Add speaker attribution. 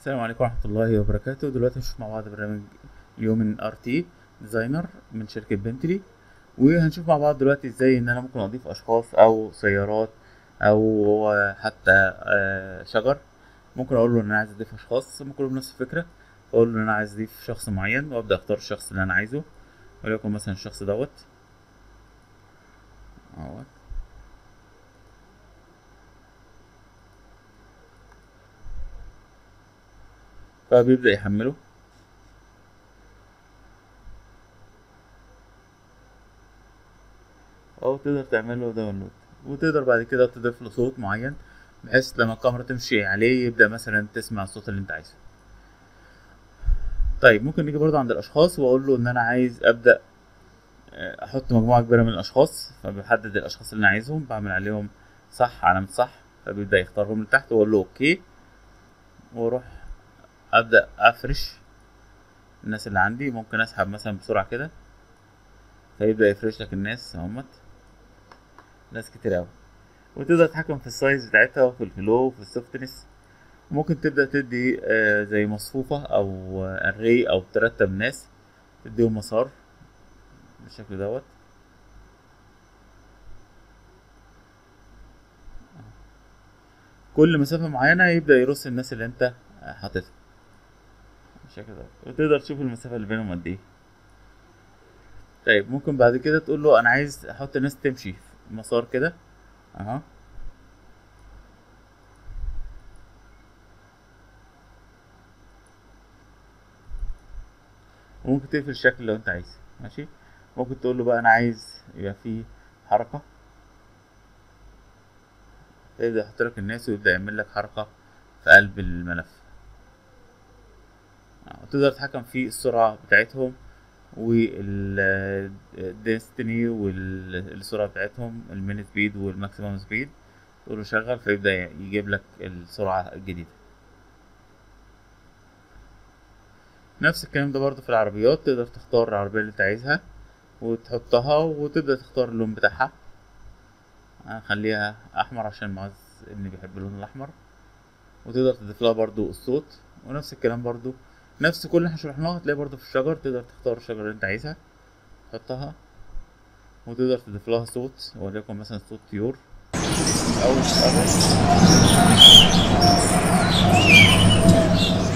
Speaker 1: السلام عليكم ورحمة الله وبركاته دلوقتي هنشوف مع بعض برنامج اليومن ار تي ديزاينر من شركة بنتلي وهنشوف مع بعض دلوقتي ازاي ان انا ممكن اضيف اشخاص او سيارات او حتى آه، شجر ممكن اقول له ان انا عايز اضيف اشخاص ممكن اقول له نفس الفكرة اقول له ان انا عايز اضيف شخص معين وابدا اختار الشخص اللي انا عايزه وليكن مثلا الشخص دوت اهوت فبيبدأ يحمله او تقدر تعمله داونلود وتقدر بعد كده تضيف له صوت معين بحيث لما الكاميرا تمشي عليه يبدأ مثلا تسمع الصوت اللي انت عايزه طيب ممكن نيجي برضه عند الاشخاص واقول له ان انا عايز ابدأ آه، احط مجموعة كبيرة من الاشخاص فبحدد الاشخاص اللي انا عايزهم بعمل عليهم صح علامة صح فبيبدأ يختارهم من تحت واقول له اوكي واروح ابدا افرش الناس اللي عندي ممكن اسحب مثلا بسرعه كده فيبدا يفرش لك الناس اهمت ناس كتير اوي وتقدر تتحكم في السايز بتاعتها وفي الفلو وفي السوفتنس ممكن تبدا تدي آه زي مصفوفه او اري او ترتب ناس تديهم مسار بالشكل دوت كل مسافة معينة يبدأ يرص الناس اللي انت حاططها بالشكل ده وتقدر تشوف المسافة اللي بينهم قد ايه طيب ممكن بعد كده تقول له انا عايز احط ناس تمشي في مسار كده اها وممكن تقفل الشكل لو انت عايز ماشي ممكن تقول له بقى انا عايز يبقى فيه حركة يبدأ يحط لك الناس ويبدأ يعمل لك حركة في قلب الملف تقدر تتحكم في السرعة بتاعتهم والديستني والسرعة بتاعتهم المين سبيد والماكسيمم سبيد تقول له شغل فيبدأ يجيب لك السرعة الجديدة نفس الكلام ده برضه في العربيات تقدر تختار العربية اللي انت عايزها وتحطها وتبدأ تختار اللون بتاعها هخليها أحمر عشان معز ابني بيحب اللون الأحمر وتقدر تضيف لها برضو الصوت ونفس الكلام برضو نفس كل اللي احنا شرحناه هتلاقي برضو في الشجر تقدر تختار الشجرة اللي انت عايزها تحطها وتقدر تضيف لها صوت وليكن مثلا صوت طيور او